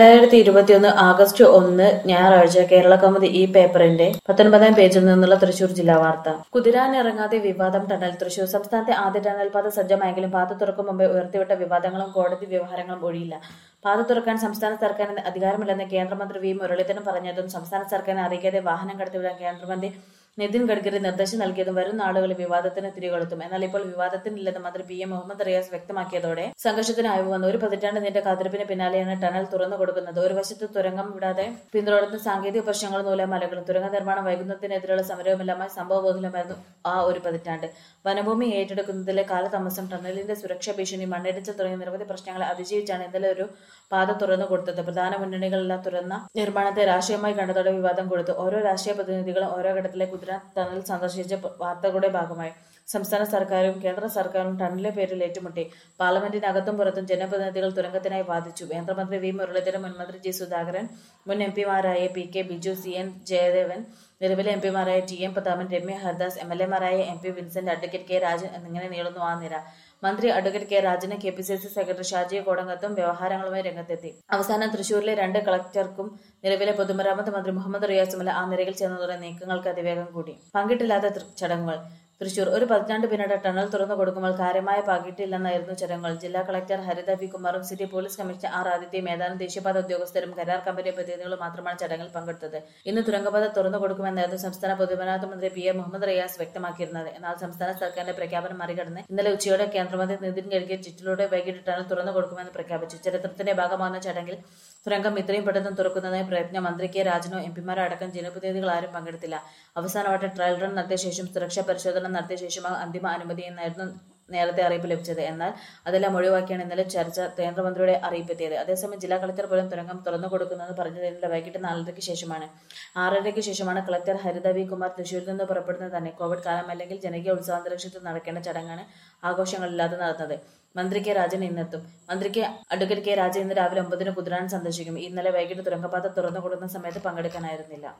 രണ്ടായിരത്തി ഇരുപത്തിയൊന്ന് ആഗസ്റ്റ് ഒന്ന് ഞായറാഴ്ച കേരള കൗമുദി ഈ പേപ്പറിന്റെ പത്തൊൻപതാം പേജിൽ നിന്നുള്ള തൃശൂർ ജില്ലാ വാർത്ത കുതിരാനിറങ്ങാതെ വിവാദം ടണൽ തൃശൂർ സംസ്ഥാനത്തെ ആദ്യ ടണൽ പാത സജ്ജമായെങ്കിലും പാത തുറക്കും മുമ്പേ ഉയർത്തിവിട്ട വിവാദങ്ങളും കോടതി വ്യവഹാരങ്ങളും ഒഴിയില്ല പാത തുറക്കാൻ സംസ്ഥാന സർക്കാരിന് അധികാരമില്ലെന്ന് കേന്ദ്രമന്ത്രി വി മുരളീധരൻ പറഞ്ഞതും സംസ്ഥാന സർക്കാരിനെ അറിയിക്കാതെ വാഹനം കടത്തിവിടാൻ കേന്ദ്രമന്ത്രി നിതിൻ ഗഡ്കരി നിർദ്ദേശം നൽകിയതും വരും നാളുകളിൽ വിവാദത്തിന് തിരികൊളുത്തും എന്നാൽ ഇപ്പോൾ വിവാദത്തിനില്ലെന്ന് മന്ത്രി പി എം മുഹമ്മദ് റിയാസ് വ്യക്തമാക്കിയതോടെ സംഘർഷത്തിന് അയവ് വന്നു ഒരു പതിറ്റാണ്ട് നീണ്ട കാത്തിരിപ്പിന് പിന്നാലെയാണ് ടണൽ തുറന്നു കൊടുക്കുന്നത് ഒരു വശത്ത് തുരങ്കം വിടാതെ പിന്തുടർന്ന് സാങ്കേതിക പ്രശ്നങ്ങൾ നൂലാമലകളും തുരങ്ക നിർമ്മാണം വൈകുന്നതിനെതിരെയുള്ള സമരവുമെല്ലാമായി സംഭവബോധമില്ലായിരുന്നു ആ ഒരു പതിറ്റാണ്ട് വനഭൂമി ഏറ്റെടുക്കുന്നതിലെ കാലതാമസം ടണലിന്റെ സുരക്ഷാ ഭീഷണി മണ്ണിടിച്ചിൽ തുടങ്ങിയ നിരവധി പ്രശ്നങ്ങളെ അതിജീവിച്ചാണ് ഇന്നലെ ഒരു പാത തുറന്നു കൊടുത്തത് പ്രധാന മുന്നണികളെല്ലാം തുറന്ന നിർമ്മാണത്തെ രാഷ്ട്രീയമായി കണ്ടതോടെ വിവാദം കൊടുത്തു ഓരോ രാഷ്ട്രീയ പ്രതിനിധികളും ഓരോ ഘട്ടത്തിലെ കുതിര ടണൽ സന്ദർശിച്ച വാർത്തകളുടെ ഭാഗമായി സംസ്ഥാന സർക്കാരും കേന്ദ്ര സർക്കാരും ടണലിന്റെ പേരിൽ ഏറ്റുമുട്ടി പാർലമെന്റിനകത്തും പുറത്തും ജനപ്രതിനിധികൾ തുരങ്കത്തിനായി വാദിച്ചു കേന്ദ്രമന്ത്രി വി മുരളീധരൻ മുൻമന്ത്രി ജി സുധാകരൻ മുൻ എം പിമാരായ P K Biju C N Jayadevan നിലവിലെ എം പിമാരായ T M Prathapan Ramya Haridas M L എമാരായ M P Vincent advocate K Rajan എന്നിങ്ങനെ നീളുന്നു ആ നിര മന്ത്രി അഡ്വക്കേറ്റ് കെ രാജന് K P C C secretary Shaji കോടങ്കത്തും വ്യവഹാരങ്ങളുമായി രംഗത്തെത്തി അവസാനം തൃശൂരിലെ രണ്ട് കളക്ടർക്കും നിലവിലെ പൊതുമരാമത്ത് മന്ത്രി മുഹമ്മദ് റിയാസുമല്ല ആ നിരയിൽ ചേർന്നതോടെ നീക്കങ്ങൾക്ക് അതിവേഗം കൂടി പങ്കിട്ടില്ലാത്ത തൃ- ചടങ്ങുകൾ തൃശൂർ ഒരു പതിറ്റാണ്ട് പിന്നീട് ടണൽ തുറന്നു കൊടുക്കുമ്പോൾ കാര്യമായ പങ്കിട്ടില്ലെന്നായിരുന്നു ചടങ്ങുകൾ ജില്ലാ കളക്ടർ ഹരിത വി കുമാറും സിറ്റി പോലീസ് കമ്മീഷണർ ആർ ആദിത്യയും ഏതാനും ദേശീയപാത ഉദ്യോഗസ്ഥരും കരാർ കമ്പനി പ്രതിനിധികളും മാത്രമാണ് ചടങ്ങിൽ പങ്കെടുത്തത് ഇന്ന് തുരങ്കപാത തുറന്നു കൊടുക്കുമെന്നായിരുന്നു സംസ്ഥാന പൊതുമരാമത്ത് മന്ത്രി പി എ മുഹമ്മദ് റിയാസ് വ്യക്തമാക്കിയിരുന്നത് എന്നാൽ സംസ്ഥാന സർക്കാരിന്റെ പ്രഖ്യാപനം മറികടന്ന് ഇന്നലെ ഉച്ചയോടെ കേന്ദ്രമന്ത്രി നിതിൻ ഗഡ്കരി ചിറ്റിലൂടെ വൈകിട്ട് ടണൽ തുറന്നു കൊടുക്കുമെന്ന് പ്രഖ്യാപിച്ചു ചരിത്രത്തിന്റെ ഭാഗമാകുന്ന ചടങ്ങിൽ തുരങ്കം ഇത്രയും പെട്ടെന്ന് തുറക്കുന്നതിന് പ്രയത്നം മന്ത്രി കെ രാജനോ എം പിമാരോ അടക്കം ജനപ്രതിനിധികൾ ആരും പങ്കെടുത്തില്ല അവസാനമായിട്ട് ട്രയൽ റൺ നടത്തിയ ശേഷം സുരക്ഷാ പരിശോധന നടത്തിയ ശേഷമാണ് അന്തിമ അനുമതി എന്നായിരുന്നു നേരത്തെ അറിയിപ്പ് ലഭിച്ചത് എന്നാൽ അതെല്ലാം ഒഴിവാക്കിയാണ് ഇന്നലെ ചർച്ച കേന്ദ്രമന്ത്രിയുടെ അറിയിപ്പ് എത്തിയത് അതേസമയം ജില്ലാ കളക്ടർ പോലും തുരങ്കം തുറന്നു കൊടുക്കുന്നത് പറഞ്ഞത് ഇന്നലെ വൈകിട്ട് നാലരയ്ക്ക് ശേഷമാണ് ആറരയ്ക്ക് ശേഷമാണ് കളക്ടർ ഹരിത വി കുമാർ തൃശൂരിൽ നിന്ന് പുറപ്പെടുന്നത് തന്നെ കോവിഡ് കാലം അല്ലെങ്കിൽ ജനകീയ ഉത്സവാന്തരീക്ഷത്തിൽ നടക്കേണ്ട ചടങ്ങാണ് ആഘോഷങ്ങളില്ലാതെ നടന്നത് മന്ത്രി കെ രാജൻ ഇന്നെത്തും മന്ത്രി കെ അഡ്വക്കേറ്റ് കെ രാജൻ ഇന്ന് രാവിലെ ഒമ്പതിന് കുതിരാൻ സന്ദർശിക്കും ഇന്നലെ വൈകിട്ട് തുരങ്കപാത തുറന്നു കൊടുക്കുന്ന സമയത്ത് പങ്കെടുക്കാനായിരുന്നില്ല